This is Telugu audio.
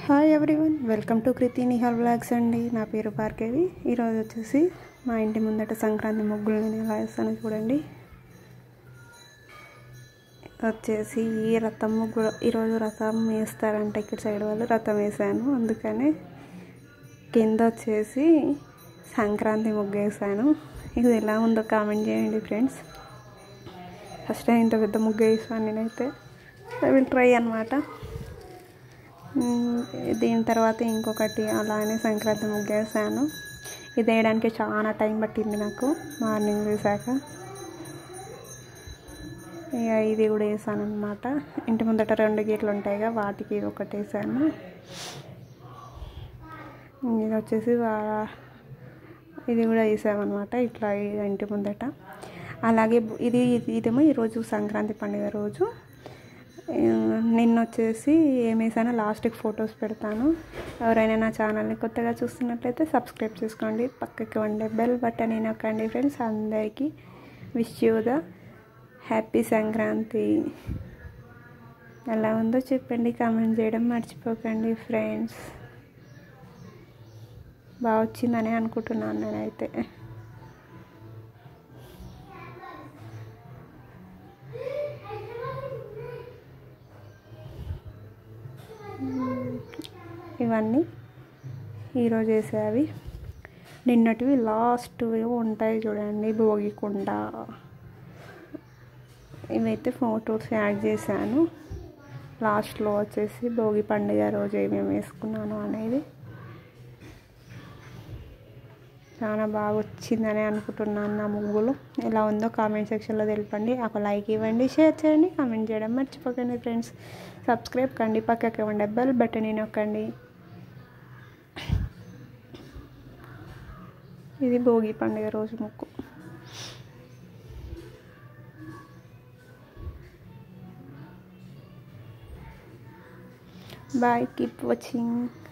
hi everyone welcome to Kriti Nihal blogs అండి నా పేరు భార్గవి ఈరోజు వచ్చేసి మా ఇంటి ముందట సంక్రాంతి ముగ్గులు నేను ఎలా వేస్తానో చూడండి వచ్చేసి ఈ రథం ముగ్గు ఈరోజు రథం వేస్తారంట ఇక్కడ సైడ్ వాళ్ళు రథం వేసాను అందుకనే కింద వచ్చేసి సంక్రాంతి ముగ్గు వేసాను ఇది ఎలా ఉందో కామెంట్ చేయండి ఫ్రెండ్స్ ఫస్ట్ టైం ఇంత పెద్ద ముగ్గు వేసాను నేనైతే ఐ విల్ ట్రై అనమాట దీని తర్వాత ఇంకొకటి అలానే సంక్రాంతి ముగ్గు వేసాను ఇది వేయడానికి చాలా టైం పట్టింది నాకు మార్నింగ్ వేసాక ఇక ఇది కూడా వేసాను అనమాట ఇంటి ముందట రెండు గేట్లు ఉంటాయిగా వాటికి ఒకటి వేసాను ఇది వచ్చేసి ఇది కూడా వేసామన్నమాట ఇట్లా ఇంటి ముందట అలాగే ఇది ఇదేమో ఈరోజు సంక్రాంతి పండుగ రోజు నిన్న వచ్చేసి ఏం వేసానో లాస్ట్కి ఫొటోస్ పెడతాను ఎవరైనా నా ఛానల్ని కొత్తగా చూస్తున్నట్లయితే సబ్స్క్రైబ్ చేసుకోండి పక్కకి ఉండే బెల్ బటన్ నొక్కండి ఫ్రెండ్స్ అందరికీ wish you the happy Sankranti ఎలా ఉందో చెప్పండి కామెంట్ చేయడం మర్చిపోకండి ఫ్రెండ్స్ బాగా వచ్చిందని అనుకుంటున్నాను నేనైతే ఇవన్నీ ఈరోజు వేసేవి నిన్నటివి లాస్ట్ ఉంటాయి చూడండి భోగికుండ ఇవైతే ఫోటోస్ యాడ్ చేశాను లాస్ట్లో వచ్చేసి భోగి పండుగ రోజు ఏమేమి వేసుకున్నాను అనేది చాలా బాగా వచ్చిందని అనుకుంటున్నాను నా ముగ్గులు ఎలా ఉందో కామెంట్ సెక్షన్లో తెలపండి ఒక లైక్ ఇవ్వండి షేర్ చేయండి కామెంట్ చేయడం మర్చిపోకండి ఫ్రెండ్స్ సబ్స్క్రైబ్ కండి పక్కకి ఇవ్వండి బెల్ బటన్ నొక్కండి ఇది భోగి పండుగ రోజు ముక్కు బాయ్ కీప్ వాచింగ్